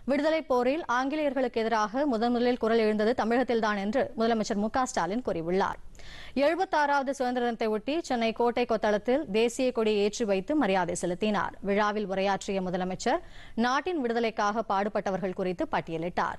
விடுதலை போரில் ஆங்கிலேயர்களுக்கு எதிராக முதன் முதலில் குரல் எழுந்தது தமிழகத்தில்தான் என்று முதலமைச்சர் மு க ஸ்டாலின் கூறியுள்ளார் எழுபத்தாறாவது சுதந்திர தினத்தை ஒட்டி சென்னை கோட்டை கொத்தளத்தில் தேசிய கொடியை ஏற்றி வைத்து மரியாதை செலுத்தினார் விழாவில் உரையாற்றிய முதலமைச்சர் நாட்டின் விடுதலைக்காக பாடுபட்டவர்கள் குறித்து பட்டியலிட்டார்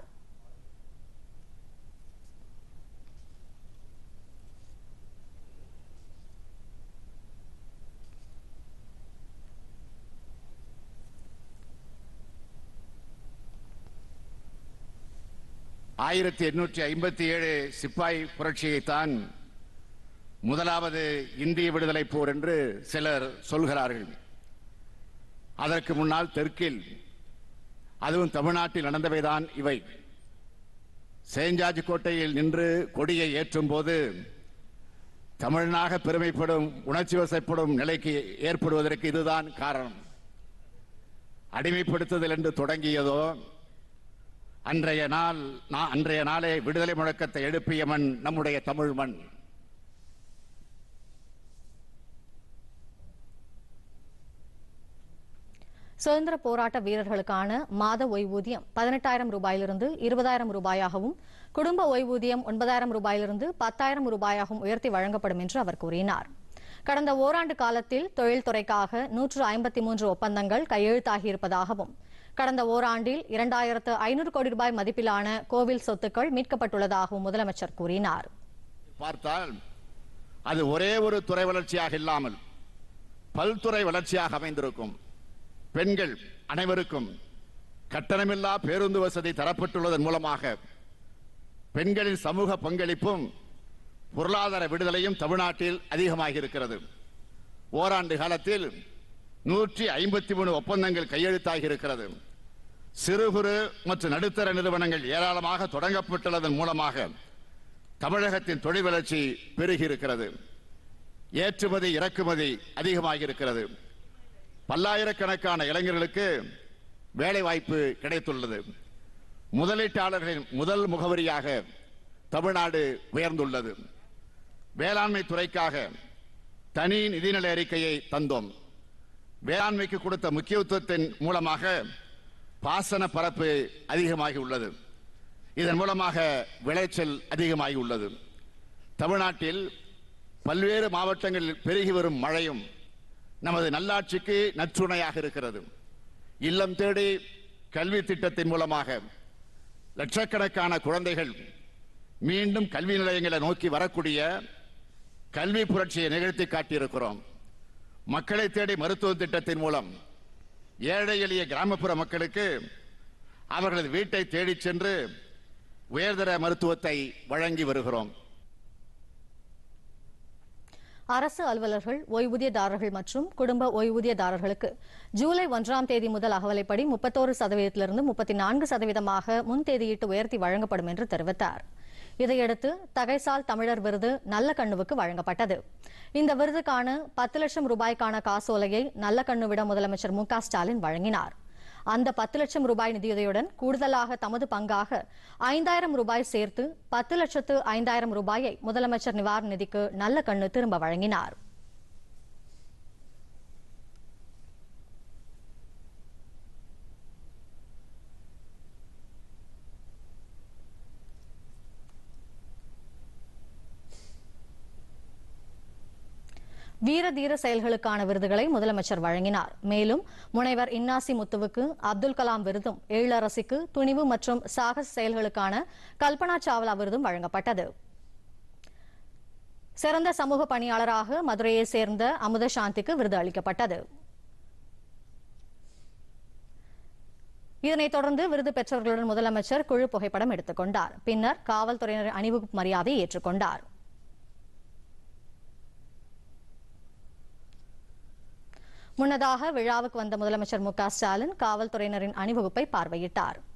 ஆயிரத்தி எண்ணூற்றி ஐம்பத்தி ஏழு சிப்பாய் புரட்சியைத்தான் முதலாவது இந்திய விடுதலை போர் என்று சிலர் சொல்கிறார்கள் அதற்கு முன்னால் தெற்கில் அதுவும் தமிழ்நாட்டில் நடந்தவைதான் இவை சேஞ்சாஜ் கோட்டையில் நின்று கொடியை ஏற்றும் போது தமிழனாக பெருமைப்படும் உணர்ச்சி வசப்படும் நிலைக்கு ஏற்படுவதற்கு இதுதான் காரணம் அடிமைப்படுத்துதல் என்று தொடங்கியதோ அன்றைய நாள் நா- அன்றைய நாளே விடுதலை முழக்கத்தை எழுப்பிய மண் நம்முடைய தமிழ் மண் சுதந்திர போராட்ட வீரர்களுக்கான மாத ஓய்வூதியம் பதினெட்டாயிரம் ரூபாயிலிருந்து இருபதாயிரம் ரூபாயாகவும் குடும்ப ஓய்வூதியம் ஒன்பதாயிரம் ரூபாயிலிருந்து பத்தாயிரம் ரூபாயாகவும் உயர்த்தி வழங்கப்படும் என்று அவர் கூறினார் கடந்த ஓராண்டு காலத்தில் தொழில்துறைக்காக நூற்று ஐம்பத்தி மூன்று ஒப்பந்தங்கள் கையெழுத்தாகியிருப்பதாகவும் கடந்த ஓராண்டில் இரண்டாயிரத்து ஐநூறு கோடி ரூபாய் மதிப்பிலான கோவில் சொத்துக்கள் மீட்கப்பட்டுள்ளதாகவும் முதலமைச்சர் கூறினார் பார்த்தால் அது ஒரே ஒரு துறை வளர்ச்சியாக இல்லாமல் பல்துறை வளர்ச்சியாக அமைந்திருக்கும் பெண்கள் அனைவருக்கும் கட்டணமில்லா பேருந்து வசதி தரப்பட்டுள்ளதன் மூலமாக பெண்களின் சமூக பங்களிப்பும் பொருளாதார விடுதலையும் தமிழ்நாட்டில் அதிகமாகி இருக்கிறது ஓராண்டு காலத்தில் நூற்றி ஐம்பத்தி மூணு ஒப்பந்தங்கள் கையெழுத்தாகி இருக்கிறது சிறு குறு மற்றும் நடுத்தர நிறுவனங்கள் ஏராளமாக தொடங்கப்பட்டுள்ளதன் மூலமாக தமிழகத்தின் தொழில் வளர்ச்சி பெருகி இருக்கிறது ஏற்றுமதி இறக்குமதி அதிகமாகி இருக்கிறது பல்லாயிரக்கணக்கான இளைஞர்களுக்கு வேலை வாய்ப்பு கிடைத்துள்ளது முதலீட்டாளர்களின் முதல் முகவரியாக தமிழ்நாடு உயர்ந்துள்ளது வேளாண்மை துறைக்காக தனி நிதிநிலை அறிக்கையை தந்தோம் வேளாண்மைக்கு கொடுத்த முக்கியத்துவத்தின் மூலமாக பாசன பரப்பு அதிகமாகி உள்ளது இதன் மூலமாக விளைச்சல் அதிகமாகி உள்ளது தமிழ்நாட்டில் பல்வேறு மாவட்டங்களில் பெருகி வரும் மழையும் நமது நல்லாட்சிக்கு நற்றுணையாக இருக்கிறது இல்லம் தேடி கல்வி திட்டத்தின் மூலமாக லட்சக்கணக்கான குழந்தைகள் மீண்டும் கல்வி நிலையங்களை நோக்கி வரக்கூடிய கல்வி புரட்சியை நிகழ்த்தி காட்டியிருக்கிறோம் மக்களை தேடி மருத்துவ திட்டத்தின் மூலம் ஏழை எளிய கிராமப்புற மக்களுக்கு அவர்களது வீட்டை தேடிச் சென்று உயர்தர மருத்துவத்தை வழங்கி வருகிறோம் அரசு அலுவலர்கள் ஓய்வூதியதாரர்கள் மற்றும் குடும்ப ஓய்வூதியதாரர்களுக்கு ஜூலை ஒன்றாம் தேதி முதல் அகவலைப்படி முப்பத்தோரு சதவீதத்திலிருந்து முப்பத்தி நான்கு சதவீதமாக முன்தேதியிட்டு உயர்த்தி வழங்கப்படும் என்று தெரிவித்தார் இதையடுத்து தகைசால் தமிழர் விருது நல்ல கண்ணுவுக்கு வழங்கப்பட்டது இந்த விருதுக்கான பத்து லட்சம் ரூபாய்க்கான காசோலையை நல்ல கண்ணுவிடம் முதலமைச்சர் மு க ஸ்டாலின் வழங்கினார் அந்த பத்து லட்சம் ரூபாய் நிதியுதவியுடன் கூடுதலாக தமது பங்காக ஐந்தாயிரம் ரூபாய் சேர்த்து பத்து லட்சத்து ஐந்தாயிரம் ரூபாயை முதலமைச்சர் நிவாரண நிதிக்கு நல்ல கண்ணு திரும்ப வழங்கினார் வீர தீர செயல்களுக்கான விருதுகளை முதலமைச்சர் வழங்கினார் மேலும் முனைவர் இன்னாசி முத்துவுக்கு அப்துல் கலாம் விருதும் எழிலரசிக்கு துணிவு மற்றும் சாகச செயல்களுக்கான கல்பனா சாவ்லா விருதும் வழங்கப்பட்டது சிறந்த சமூக பணியாளராக மதுரையை சேர்ந்த அமுத சாந்திக்கு விருது அளிக்கப்பட்டது இதனைத் தொடர்ந்து விருது பெற்றவர்களுடன் முதலமைச்சர் குழு புகைப்படம் எடுத்துக் கொண்டார் பின்னர் காவல்துறையினர் அணிவகுப்பு மரியாதையை ஏற்றுக்கொண்டார் முன்னதாக விழாவுக்கு வந்த முதலமைச்சர் மு க ஸ்டாலின் காவல்துறையினரின் அணிவகுப்பை பார்வையிட்டார்